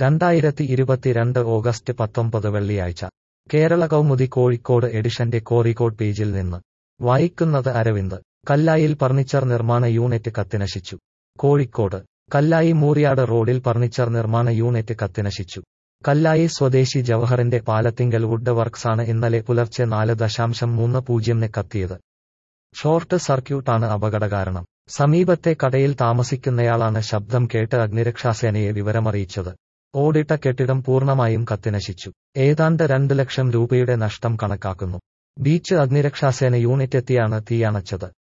രണ്ടായിരത്തി ഇരുപത്തിരണ്ട് ഓഗസ്റ്റ് പത്തൊമ്പത് വെള്ളിയാഴ്ച കേരള കൗമുദി കോഴിക്കോട് എഡിഷന്റെ കോറിക്കോട് പേജിൽ നിന്ന് വായിക്കുന്നത് അരവിന്ദ് കല്ലായിൽ ഫർണിച്ചർ നിർമ്മാണ യൂണിറ്റ് കത്തിനശിച്ചു കോഴിക്കോട് കല്ലായി മൂറിയാട് റോഡിൽ ഫർണിച്ചർ നിർമ്മാണ യൂണിറ്റ് കത്തിനശിച്ചു കല്ലായി സ്വദേശി ജവഹറിന്റെ പാലത്തിങ്കൽ വുഡ് വർക്ക്സാണ് ഇന്നലെ പുലർച്ചെ നാല് ദശാംശം മൂന്ന് പൂജ്യംന് കത്തിയത് ഷോർട്ട് സർക്യൂട്ടാണ് അപകടകാരണം സമീപത്തെ കടയിൽ താമസിക്കുന്നയാളാണ് ശബ്ദം കേട്ട് അഗ്നിരക്ഷാസേനയെ വിവരമറിയിച്ചത് ഓടിട്ട കെട്ടിടം പൂർണ്ണമായും കത്തിനശിച്ചു ഏതാണ്ട് രണ്ട് ലക്ഷം രൂപയുടെ നഷ്ടം കണക്കാക്കുന്നു ബീച്ച് അഗ്നിരക്ഷാസേന യൂണിറ്റ് എത്തിയാണ് തീയണച്ചത്